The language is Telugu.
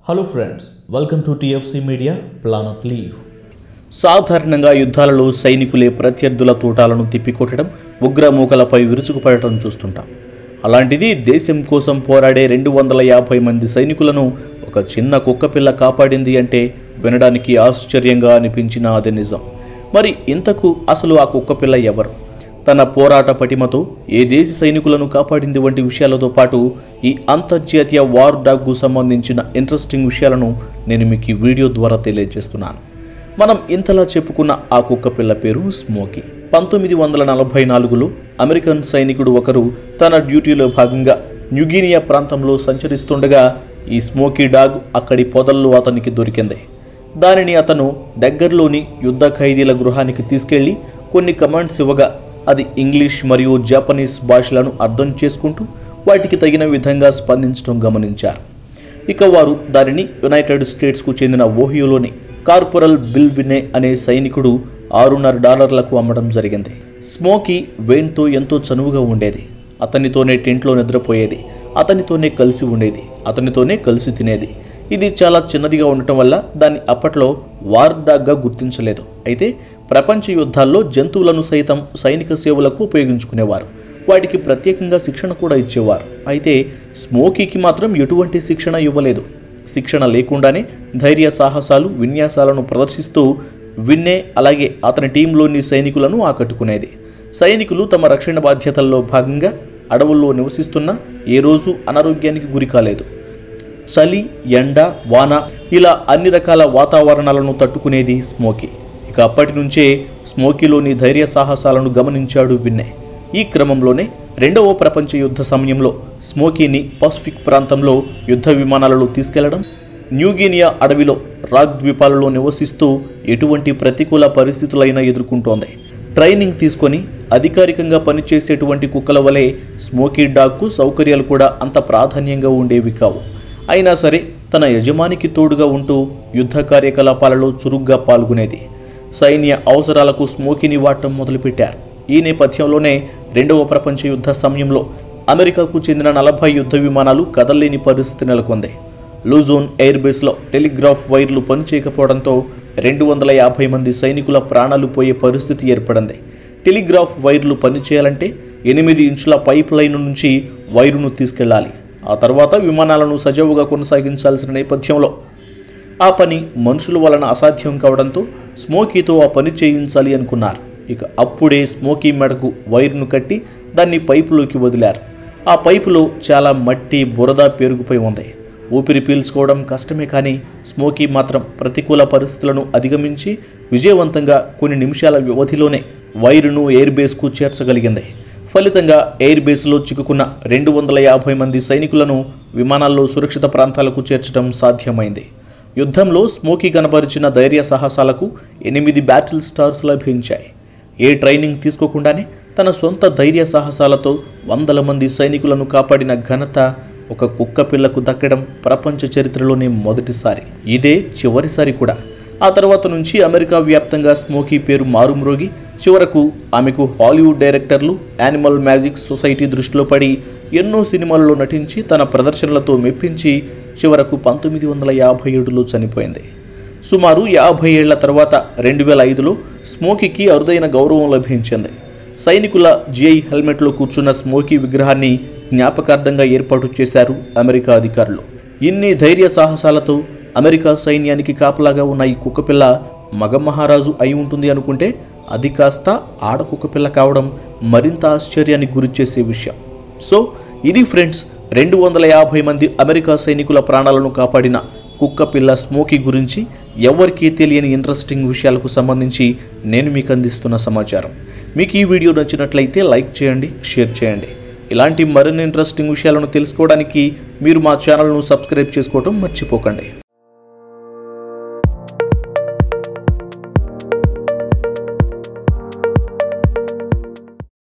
hello friends welcome to TFC media planet live సాధారణంగా యుద్ధాలలో సైనికులే ప్రత్యర్థుల తూటాలను తిప్పికొట్టడం ఉగ్రమూకలపై విరుచుకుపడటం చూస్తుంటాం అలాంటిది దేశం కోసం పోరాడే రెండు వందల యాభై మంది సైనికులను ఒక చిన్న కుక్కపిల్ల కాపాడింది అంటే వినడానికి ఆశ్చర్యంగా అనిపించిన అది నిజం మరి ఇంతకు అసలు ఆ కుక్కపిల్ల ఎవరు తన పోరాట పటిమతో ఏ దేశ సైనికులను కాపాడింది వంటి విషయాలతో పాటు ఈ అంతర్జాతీయ వార్ డాగ్కు సంబంధించిన ఇంట్రెస్టింగ్ విషయాలను నేను మీకు ఈ వీడియో ద్వారా తెలియజేస్తున్నాను మనం ఇంతలా చెప్పుకున్న ఆ కుక్క పిల్ల పేరు స్మోకీ పంతొమ్మిది వందల నలభై నాలుగులో అమెరికన్ సైనికుడు ఒకరు తన డ్యూటీలో భాగంగా న్యూగినియా ప్రాంతంలో సంచరిస్తుండగా ఈ స్మోకీ డాగ్ అక్కడి పొదల్లో అతనికి దొరికింది దానిని అతను దగ్గరలోని యుద్ధ ఖైదీల గృహానికి తీసుకెళ్లి కొన్ని కమాండ్స్ ఇవ్వగా అది ఇంగ్లీష్ మరియు జపనీస్ భాషలను అర్థం చేసుకుంటూ వాటికి తగిన విధంగా స్పందించడం గమనించారు ఇక వారు దానిని యునైటెడ్ స్టేట్స్కు చెందిన ఓహియోలోని కార్పొరల్ బిల్బినే అనే సైనికుడు ఆరున్నర డాలర్లకు అమ్మడం జరిగింది స్మోకీ వెయిన్తో ఎంతో చనువుగా ఉండేది అతనితోనే టెంట్లో నిద్రపోయేది అతనితోనే కలిసి ఉండేది అతనితోనే కలిసి తినేది ఇది చాలా చిన్నదిగా ఉండటం వల్ల దాన్ని అప్పట్లో వార్ డాగ్గా గుర్తించలేదు అయితే ప్రపంచ యుద్ధాల్లో జంతువులను సైతం సైనిక సేవలకు ఉపయోగించుకునేవారు వాటికి ప్రత్యేకంగా శిక్షణ కూడా ఇచ్చేవారు అయితే స్మోకీకి మాత్రం ఎటువంటి శిక్షణ ఇవ్వలేదు శిక్షణ లేకుండానే ధైర్య సాహసాలు విన్యాసాలను ప్రదర్శిస్తూ విన్నే అలాగే అతని టీంలోని సైనికులను ఆకట్టుకునేది సైనికులు తమ రక్షణ బాధ్యతల్లో భాగంగా అడవుల్లో నివసిస్తున్న ఏ రోజు అనారోగ్యానికి గురి కాలేదు చలి ఎండ వాన ఇలా అన్ని రకాల వాతావరణాలను తట్టుకునేది స్మోకీ ఇక అప్పటి నుంచే స్మోకీలోని ధైర్య సాహసాలను గమనించాడు విన్నయ్ ఈ క్రమంలోనే రెండవ ప్రపంచ యుద్ధ సమయంలో స్మోకీని పసిఫిక్ ప్రాంతంలో యుద్ధ విమానాలలో తీసుకెళ్లడం న్యూగినియా అడవిలో రాక్ ద్వీపాలలో నివసిస్తూ ఎటువంటి ప్రతికూల పరిస్థితులైనా ఎదుర్కొంటోంది ట్రైనింగ్ తీసుకొని అధికారికంగా పనిచేసేటువంటి కుక్కల వలె స్మోకీ డాగ్కు సౌకర్యాలు కూడా అంత ప్రాధాన్యంగా ఉండేవి కావు అయినా సరే తన యజమానికి తోడుగా ఉంటూ యుద్ధ కార్యకలాపాలలో చురుగ్గా పాల్గొనేది సైన్య అవసరాలకు స్మోకీని వాడటం మొదలుపెట్టారు ఈ నేపథ్యంలోనే రెండవ ప్రపంచ యుద్ధ సమయంలో అమెరికాకు చెందిన నలభై యుద్ధ విమానాలు కదల్లేని పరిస్థితి నెలకొంది లూజోన్ ఎయిర్ బేస్లో టెలిగ్రాఫ్ వైర్లు పనిచేయకపోవడంతో రెండు వందల యాభై మంది సైనికుల ప్రాణాలు పోయే పరిస్థితి ఏర్పడింది టెలిగ్రాఫ్ వైర్లు పనిచేయాలంటే ఎనిమిది ఇంచుల పైప్ లైన్ నుంచి వైరును తీసుకెళ్లాలి ఆ తర్వాత విమానాలను సజావుగా కొనసాగించాల్సిన నేపథ్యంలో ఆ పని మనుషుల వలన అసాధ్యం కావడంతో స్మోకీతో ఆ పని చేయించాలి అనుకున్నారు ఇక అప్పుడే స్మోకీ మెడకు వైర్ను కట్టి దాన్ని పైపులోకి వదిలారు ఆ పైపులో చాలా మట్టి బురద పేరుకుపోయి ఉంది ఊపిరి పీల్చుకోవడం కష్టమే కానీ స్మోకీ మాత్రం ప్రతికూల పరిస్థితులను అధిగమించి విజయవంతంగా కొన్ని నిమిషాల వ్యవధిలోనే వైరును ఎయిర్ బేస్కు చేర్చగలిగింది ఫలితంగా ఎయిర్ బేస్లో చిక్కుకున్న రెండు వందల యాభై మంది సైనికులను విమానాల్లో సురక్షిత ప్రాంతాలకు చేర్చడం సాధ్యమైంది యుద్ధంలో స్మోకీ కనబరిచిన ధైర్య సాహసాలకు ఎనిమిది బ్యాటిల్ స్టార్స్ లభించాయి ఏ ట్రైనింగ్ తీసుకోకుండానే తన సొంత ధైర్య సాహసాలతో వందల మంది సైనికులను కాపాడిన ఘనత ఒక కుక్క పిల్లకు దక్కడం ప్రపంచ చరిత్రలోనే మొదటిసారి ఇదే చివరిసారి కూడా ఆ తర్వాత నుంచి అమెరికా వ్యాప్తంగా స్మోకీ పేరు మారుమ్రోగి చివరకు ఆమెకు హాలీవుడ్ డైరెక్టర్లు యానిమల్ మ్యాజిక్ సొసైటీ దృష్టిలో పడి ఎన్నో సినిమాల్లో నటించి తన ప్రదర్శనలతో మెప్పించి చివరకు పంతొమ్మిది వందల యాభై ఏడులో చనిపోయింది సుమారు యాభై ఏళ్ల తర్వాత రెండు వేల ఐదులో స్మోకీకి అరుదైన గౌరవం లభించింది సైనికుల జిఐ హెల్మెట్లో కూర్చున్న స్మోకీ విగ్రహాన్ని జ్ఞాపకార్థంగా ఏర్పాటు చేశారు అమెరికా అధికారులు ఇన్ని ధైర్య సాహసాలతో అమెరికా సైన్యానికి కాపలాగా ఉన్న ఈ కుక్కపిల్ల మగ మహారాజు అయి ఉంటుంది అనుకుంటే అది కాస్త ఆడ కుక్కపిల్ల కావడం మరింత ఆశ్చర్యానికి గురిచేసే విషయం సో ఇది ఫ్రెండ్స్ రెండు వందల యాభై మంది అమెరికా సైనికుల ప్రాణాలను కాపాడిన కుక్క పిల్ల స్మోకీ గురించి ఎవరికీ తెలియని ఇంట్రెస్టింగ్ విషయాలకు సంబంధించి నేను మీకు అందిస్తున్న సమాచారం మీకు ఈ వీడియో నచ్చినట్లయితే లైక్ చేయండి షేర్ చేయండి ఇలాంటి మరిన్ని ఇంట్రెస్టింగ్ విషయాలను తెలుసుకోవడానికి మీరు మా ఛానల్ను సబ్స్క్రైబ్ చేసుకోవడం మర్చిపోకండి